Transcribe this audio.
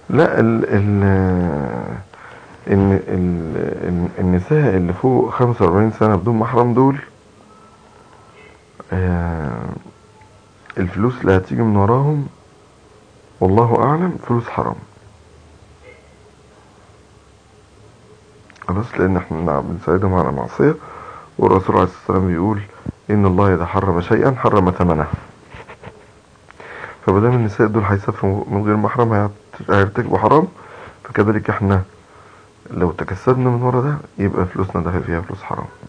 لا ال ال ان ال النساء اللي فوق 45 سنة بدون محرم دول آه، الفلوس اللي هتيجي من وراهم والله اعلم فلوس حرام خلاص لان احنا نعم بنساعدهم على معصية والرسول عليه الصلاة والسلام بيقول ان الله اذا حرم شيئا حرم ثمنه فمادام النساء دول هيسافروا من غير محرم هيعت- هيرتكبوا حرام فكذلك احنا لو تكسبنا من ورا ده يبقى فلوسنا داخل فيها فلوس حرام